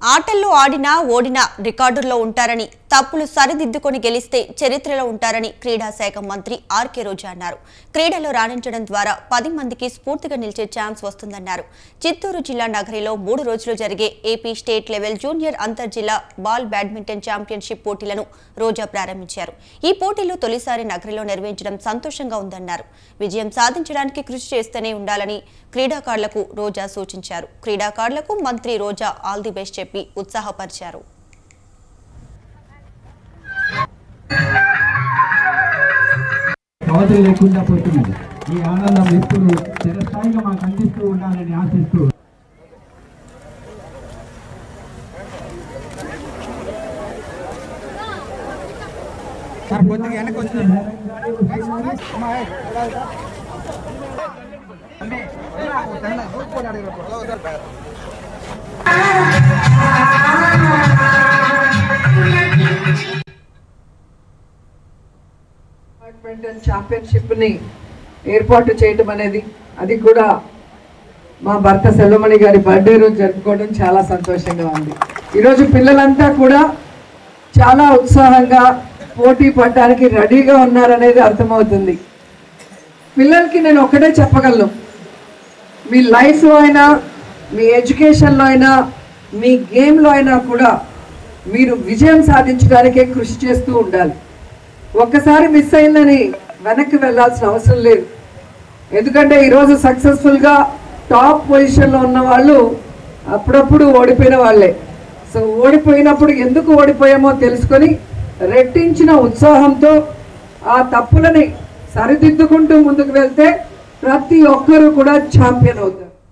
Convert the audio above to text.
ఆటల్లో ఆడినా ఓడినా రికార్డుల్లో ఉంటారని తప్పులు సరిదిద్దుకొని గెలిస్తే చరిత్రలో ఉంటారని క్రీడా శాఖ మంత్రి ఆర్కే రోజా అన్నారు క్రీడలో రాణించడం ద్వారా పది మందికి స్ఫూర్తిగా నిలిచే ఛాన్స్ వస్తుందన్నారు చిత్తూరు జిల్లా నగరిలో మూడు రోజులు జరిగే ఏపీ స్టేట్ లెవెల్ జూనియర్ అంతర్ జిల్లా బాల్ బ్యాడ్మింటన్ ఛాంపియన్షిప్ పోటీలను రోజా ప్రారంభించారు ఈ పోటీలు తొలిసారి నగరిలో నిర్వహించడం సంతోషంగా ఉందన్నారు విజయం సాధించడానికి కృషి చేస్తూనే ఉండాలని క్రీడాకారులకు రోజా సూచించారు క్రీడాకారులకు మంత్రి రోజా ఆల్ ది బెస్ట్ చెప్పి ఉత్సాహపరిచారు అవధులు లేకుండా పోతున్నది ఈ ఆనందం ఎప్పుడు చిరస్థాయిగా మాకు అందిస్తూ ఉండాలని ఆశిస్తూ బ్యాడ్మింటన్ ఛాంపియన్షిప్ని ఏర్పాటు చేయటం అనేది అది కూడా మా భర్త సెల్వమణి గారి బర్త్డే రోజు జరుపుకోవడం చాలా సంతోషంగా ఉంది ఈరోజు పిల్లలంతా కూడా చాలా ఉత్సాహంగా పోటీ పడడానికి రెడీగా ఉన్నారనేది అర్థమవుతుంది పిల్లలకి నేను ఒకటే చెప్పగలను మీ లైఫ్లో అయినా మీ ఎడ్యుకేషన్లో అయినా మీ గేమ్లో అయినా కూడా మీరు విజయం సాధించడానికే కృషి చేస్తూ ఉండాలి ఒక్కసారి మిస్ అయిందని వెనక్కి వెళ్ళాల్సిన అవసరం లేదు ఎందుకంటే ఈరోజు సక్సెస్ఫుల్గా టాప్ పొజిషన్లో ఉన్న వాళ్ళు అప్పుడప్పుడు ఓడిపోయిన వాళ్ళే సో ఓడిపోయినప్పుడు ఎందుకు ఓడిపోయామో తెలుసుకొని రెట్టించిన ఉత్సాహంతో ఆ తప్పులని సరిదిద్దుకుంటూ ముందుకు వెళ్తే ప్రతి ఒక్కరూ కూడా ఛాంపియన్ అవుతారు